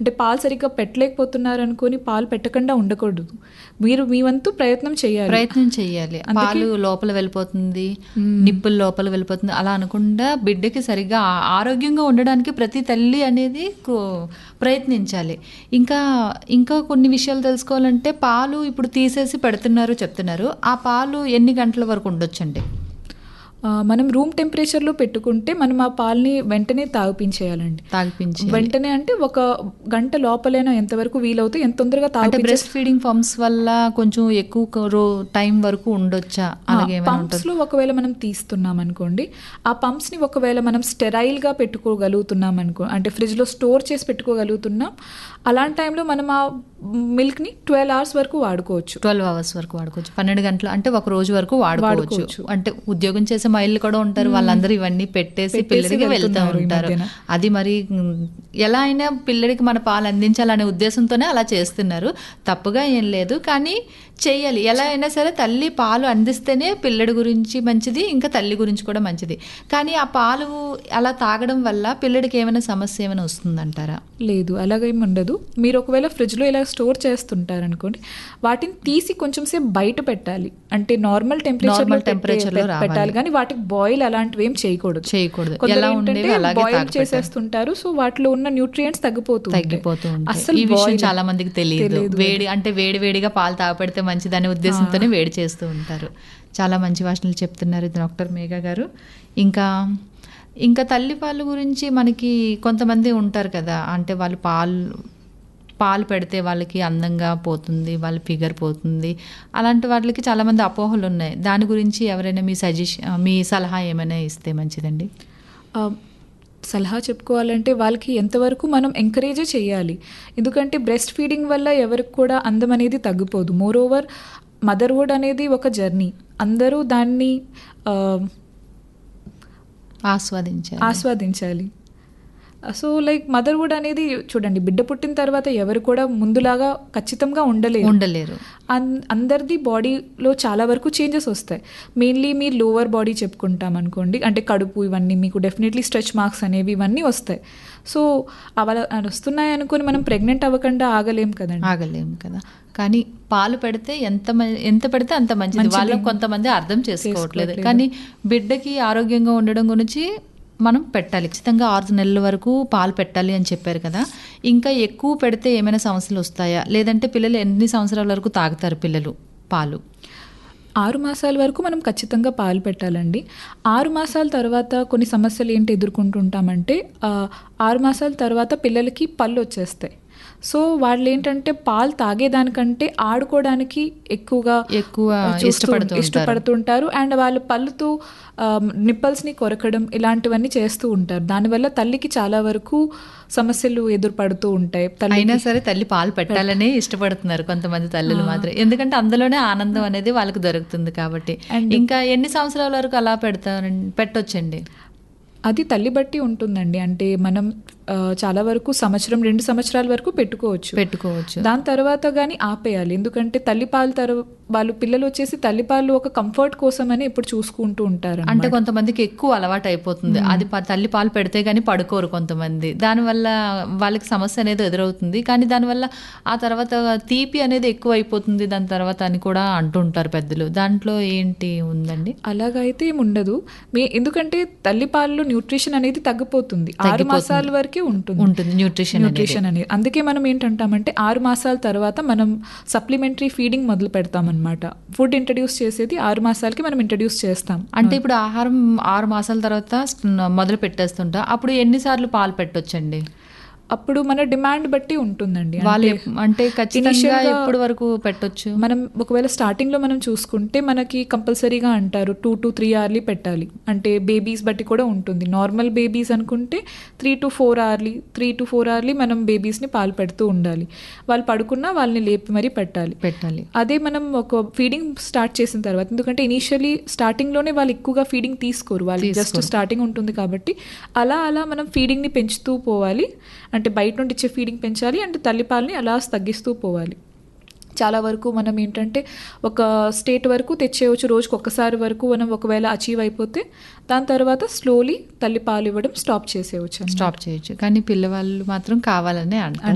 అంటే పాలు సరిగ్గా పెట్టలేకపోతున్నారు అనుకొని పాలు పెట్టకుండా ఉండకూడదు మీరు మీ వంతు ప్రయత్నం చేయాలి ప్రయత్నం చేయాలి పాలు లోపల వెళ్ళిపోతుంది నిప్పులు లోపల వెళ్ళిపోతుంది అలా అనకుండా బిడ్డకి సరిగ్గా ఆ- ఆరోగ్యంగా ఉండడానికి ప్రతి తల్లి అనేది కో- ప్రయత్నించాలి ఇంకా ఇంకా కొన్ని విషయాలు తెలుసుకోవాలంటే పాలు ఇప్పుడు తీసేసి పెడుతున్నారు చెప్తున్నారు ఆ పాలు ఎన్ని గంటల వరకు ఉండొచ్చండి ఆ, మనం రూమ్ టెంపరేచర్లో పెట్టుకుంటే మనం ఆ పాలని వెంటనే తాగిపించేయాలండి తాగిపించి వెంటనే అంటే ఒక గంట లోపలైనా ఎంతవరకు వీలవుతే ఎంత తొందరగా అంటే తాగిపించే బ్రెస్ట్ ఫీడింగ్ పంప్స్ వల్ల కొంచెం ఎక్కువ రో టైం వరకు ఉండొచ్చా అలాగే ఏమైనా పంప్స్ లో ఒకవేళ మనం తీస్తున్నాం అనుకోండి ఆ పంప్స్ ని ఒకవేళ మనం స్టెరైల్ గా పెట్టుకోగలుగుతున్నాం అనుకో అంటే ఫ్రిడ్జ్ లో స్టోర్ చేసి పెట్టుకోగలుగుతున్నాం అలాంటి టైంలో మనం ఆ మిల్క్ ని ట్వెల్వ్ అవర్స్ వరకు వాడుకోవచ్చు ట్వెల్వ్ అవర్స్ వరకు వాడుకోవచ్చు పన్నెండు గంటలు అంటే ఒక రోజు వరకు వాడుకోవచ్చు వాడుకోవచ్చు. అంటే ఉద్యోగం చేసే మహిళలు కూడా ఉంటారు వాళ్ళందరూ ఇవన్నీ పెట్టేసి పెట్టేసి పిల్లలకి వెళ్తూ వెళ్తున్నారు ఈ ఉంటారు మధ్యన. అది మరి మ్, ఎలా అయినా పిల్లడికి మన పాలు అందించాలనే ఉద్దేశంతోనే అలా చేస్తున్నారు తప్పుగా ఏం లేదు కానీ చేయాలి ఎలా అయినా సరే తల్లి పాలు అందిస్తేనే పిల్లడి గురించి మంచిది ఇంకా తల్లి గురించి కూడా మంచిది కానీ ఆ పాలు అలా తాగడం వల్ల పిల్లడికి ఏమైనా సమస్య ఏమైనా వస్తుందంటారా లేదు అలాగేం ఉండదు మీరు ఒకవేళ ఫ్రిడ్జ్ లో ఇలా స్టోర్ చేస్తుంటారు అనుకోండి వాటిని తీసి కొంచెం సేపు బయట పెట్టాలి అంటే నార్మల్ టెంపరేచర్ Normal temperature లో రావాలి. పెట్టాలి కానీ వాటికి బాయిల్ అలాంటివి ఏం చేయకూడదు చేయకూడదు కొందరు ఎలా ఏంటంటే ఉండేవి అలాగే బాయిల్ తాగపెట్టాలి. చేసేస్తుంటారు సో వాటిలో ఉన్న న్యూట్రియంట్స్ తగ్గిపోతూ ఉంటాయి. తగ్గిపోతూ ఉంటాయి అస్సలు ఈ విషయం boil- చాలా మందికి తెలియదు తెలియదు. వేడి అంటే వేడి వేడిగా పాలు తాగపెడితే మంచిదనే ఉద్దేశంతోనే వేడి చేస్తూ ఉంటారు చాలా మంచి భాషలు చెప్తున్నారు డాక్టర్ మేఘా గారు ఇంకా ఇంకా తల్లి పాలు గురించి మనకి కొంతమంది ఉంటారు కదా అంటే వాళ్ళు పాలు పాలు పెడితే వాళ్ళకి అందంగా పోతుంది వాళ్ళ ఫిగర్ పోతుంది అలాంటి వాళ్ళకి చాలామంది అపోహలు ఉన్నాయి దాని గురించి ఎవరైనా మీ సజెషన్ మీ సలహా ఏమైనా ఇస్తే మంచిదండి ఆ, సలహా చెప్పుకోవాలంటే వాళ్ళకి ఎంతవరకు మనం ఎంకరేజే చేయాలి ఎందుకంటే బ్రెస్ట్ ఫీడింగ్ వల్ల ఎవరికి కూడా అందం అనేది తగ్గిపోదు మోర్ ఓవర్ మదర్హుడ్ అనేది ఒక జర్నీ అందరూ దాన్ని ఆ, ఆస్వాదించాలి ఆస్వాదించాలి సో లైక్ మదర్హుడ్ అనేది చూడండి బిడ్డ పుట్టిన తర్వాత ఎవరు కూడా ముందులాగా ఖచ్చితంగా ఉండలేరు ఉండలేరు అన్- అందరిది బాడీలో చాలా వరకు చేంజెస్ వస్తాయి మెయిన్లీ మీ లోవర్ బాడీ చెప్పుకుంటాం అనుకోండి అంటే కడుపు ఇవన్నీ మీకు డెఫినెట్లీ స్ట్రెచ్ మార్క్స్ అనేవి ఇవన్నీ వస్తాయి సో అవ వస్తున్నాయి అనుకుని మనం ప్రెగ్నెంట్ అవ్వకుండా ఆగలేం కదండి ఆగలేము కదా కానీ పాలు పెడితే ఎంత మ- ఎంత పెడితే అంత మంచిది వాళ్ళు కొంతమంది అర్థం చేసుకోవట్లేదు కానీ బిడ్డకి ఆరోగ్యంగా ఉండడం గురించి మనం పెట్టాలి ఖచ్చితంగా ఆరు నెలల వరకు పాలు పెట్టాలి అని చెప్పారు కదా ఇంకా ఎక్కువ పెడితే ఏమైనా సమస్యలు వస్తాయా లేదంటే పిల్లలు ఎన్ని సంవత్సరాల వరకు తాగుతారు పిల్లలు పాలు ఆరు మాసాల వరకు మనం ఖచ్చితంగా పాలు పెట్టాలండి ఆరు మాసాల తర్వాత కొన్ని సమస్యలు ఏంటి ఎదుర్కొంటుంటామంటే ఆ, ఆరు మాసాల తర్వాత పిల్లలకి పళ్ళు వచ్చేస్తాయి సో వాళ్ళు ఏంటంటే పాలు తాగేదానికంటే ఆడుకోవడానికి ఎక్కువగా ఎక్కువ చూస్తూ- ఇష్టపడుతూ ఉంటారు. ఇష్టపడుతుంటారు అండ్ వాళ్ళు పళ్ళుతో నిప్పల్స్ని కొరకడం ఇలాంటివన్నీ చేస్తూ ఉంటారు దానివల్ల తల్లికి చాలా వరకు సమస్యలు ఎదురుపడుతూ ఉంటాయి తల్లి అయినా సరే తల్లి పాలు పెట్టాలనే ఇష్టపడుతున్నారు కొంతమంది తల్లులు మాత్రం ఎందుకంటే అందులోనే ఆనందం అనేది వాళ్ళకి దొరుకుతుంది కాబట్టి ఇంకా ఎన్ని సంవత్సరాల వరకు అలా పెడతారండి పెట్టొచ్చండి అది తల్లి బట్టి ఉంటుందండి అంటే మనం ఆ, చాలా వరకు సంవత్సరం రెండు సంవత్సరాల వరకు పెట్టుకోవచ్చు పెట్టుకోవచ్చు దాని తర్వాత కానీ ఆపేయాలి ఎందుకంటే తల్లిపాలు తర్వా వాళ్ళు పిల్లలు వచ్చేసి తల్లిపాలు ఒక కంఫర్ట్ కోసం అని ఎప్పుడు చూసుకుంటూ ఉంటారు అంటే కొంతమందికి ఎక్కువ అలవాటు అయిపోతుంది అది ప- తల్లి పాలు పెడితే గానీ పడుకోరు కొంతమంది దానివల్ల వాళ్ళకి సమస్య అనేది ఎదురవుతుంది కానీ దానివల్ల ఆ తర్వాత తీపి అనేది ఎక్కువ అయిపోతుంది దాని తర్వాత అని కూడా అంటుంటారు పెద్దలు దాంట్లో ఏంటి ఉందండి అలాగైతే ఏం ఉండదు మీ ఎందుకంటే తల్లిపాలలో న్యూట్రిషన్ అనేది తగ్గిపోతుంది ఆరు మాసాల వరకే ఉంటుంది ఉంటుంది న్యూట్రిషన్ న్యూట్రిషన్ అనేది అందుకే మనం ఏంటంటామంటే ఆరు మాసాల తర్వాత మనం సప్లిమెంటరీ ఫీడింగ్ మొదలు పెడతాం అనమాట ఫుడ్ ఇంట్రడ్యూస్ చేసేది ఆరు మాసాలకి మనం ఇంట్రడ్యూస్ చేస్తాం అంటే ఇప్పుడు ఆహారం ఆరు మాసాల తర్వాత మొదలు పెట్టేస్తుంటా అప్పుడు ఎన్నిసార్లు పాలు పెట్టొచ్చండి అప్పుడు మన డిమాండ్ బట్టి ఉంటుందండి వాళ్ళు అంటే ఎప్- అంటే ఖచ్చితంగా initial గా ఎప్పుడు వరకు పెట్టొచ్చు మనం ఒకవేళ స్టార్టింగ్ లో మనం చూసుకుంటే మనకి కంపల్సరీగా అంటారు టూ టు త్రీ అవర్లీ పెట్టాలి అంటే బేబీస్ బట్టి కూడా ఉంటుంది నార్మల్ బేబీస్ అనుకుంటే three to four hourly three to four hourly మనం babies ని పాలు పెడుతూ ఉండాలి వాళ్ళు పడుకున్నా వాళ్ళని లేపి మరీ పెట్టాలి పెట్టాలి అదే మనం ఒక ఫీడింగ్ స్టార్ట్ చేసిన తర్వాత ఎందుకంటే ఇనీషియలీ స్టార్టింగ్ లోనే వాళ్ళు ఎక్కువగా ఫీడింగ్ తీసుకోరు వాళ్ళు జస్ట్ స్టార్టింగ్ ఉంటుంది కాబట్టి అలా అలా మనం ఫీడింగ్ ని పెంచుతూ పోవాలి అంటే బయట నుండి ఇచ్చే ఫీడింగ్ పెంచాలి అంటే తల్లిపాలని అలా తగ్గిస్తూ పోవాలి చాలా వరకు మనం ఏంటంటే ఒక స్టేట్ వరకు తెచ్చేయవచ్చు రోజుకి ఒక్కసారి వరకు మనం ఒకవేళ అచీవ్ అయిపోతే దాని తర్వాత స్లోలీ తల్లి పాలు ఇవ్వడం స్టాప్ చేసేయచ్చు స్టాప్ చేయొచ్చు కానీ పిల్లవాళ్ళు మాత్రం కావాలనే అంటారు